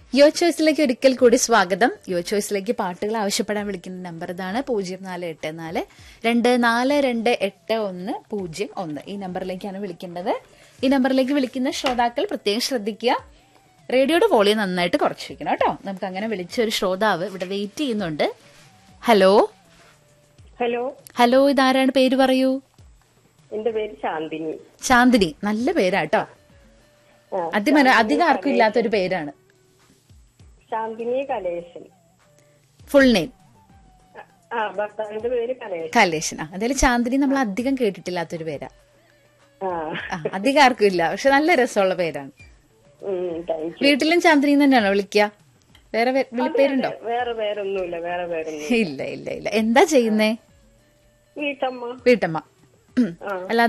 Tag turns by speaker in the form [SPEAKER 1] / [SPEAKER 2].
[SPEAKER 1] യോ ചോയ്സിലേക്ക് ഒരിക്കൽ കൂടി സ്വാഗതം യോ ചോയ്സിലേക്ക് പാട്ടുകൾ ആവശ്യപ്പെടാൻ വിളിക്കുന്ന നമ്പർ ഇതാണ് പൂജ്യം നാല് എട്ട് നാല് രണ്ട് നാല് രണ്ട് എട്ട് ഒന്ന് പൂജ്യം ഒന്ന് ഈ നമ്പറിലേക്കാണ് വിളിക്കേണ്ടത് ഈ നമ്പറിലേക്ക് വിളിക്കുന്ന ശ്രോതാക്കൾ പ്രത്യേകം ശ്രദ്ധിക്കുക റേഡിയോയുടെ വോളിയം നന്നായിട്ട് കുറച്ച് വെക്കണം കേട്ടോ നമുക്ക് അങ്ങനെ വിളിച്ച ഒരു ശ്രോതാവ് ഇവിടെ വെയിറ്റ് ചെയ്യുന്നുണ്ട് ഹലോ
[SPEAKER 2] ഹലോ
[SPEAKER 1] ഹലോ ഇതാരാണ് പേര് പറയൂ
[SPEAKER 2] എന്റെ പേര് ശാന്തിനി
[SPEAKER 1] ശാന്തിനി നല്ല പേരാട്ടോ
[SPEAKER 2] ആ,
[SPEAKER 1] അതിമന അധികം ആർക്കും ഇല്ലാത്തൊരു പേരാണ്
[SPEAKER 2] ശാന്തിനി കലേശൻ
[SPEAKER 1] ഫുൾ നെയിം
[SPEAKER 2] ആ ഭർത്താവിന്റെ പേര് കലേശൻ
[SPEAKER 1] കലേഷൻ ആ അതായത് ചാന്ദിനി നമ്മൾ അധികം കേട്ടിട്ടില്ലാത്തൊരു പേരാ
[SPEAKER 2] ആ
[SPEAKER 1] ആ, അധികം ആർക്കും ഇല്ല പക്ഷെ നല്ല രസമുള്ള പേരാണ്
[SPEAKER 2] താങ്ക് യു
[SPEAKER 1] വീട്ടിലും ചാന്ദിനി തന്നെയാണോ വിളിക്കുക വേറെ വേ- വിളിപ്പേരുണ്ടോ
[SPEAKER 2] വേറെ വേറൊന്നുമില്ല വേറെ വേറൊന്നും
[SPEAKER 1] ഇല്ല ഇല്ല ഇല്ല എന്താ ചെയ്യുന്നേ
[SPEAKER 2] വീട്ടമ്മ
[SPEAKER 1] വീട്ടമ്മ ഉം.
[SPEAKER 2] ആ.
[SPEAKER 1] അല്ലാതെ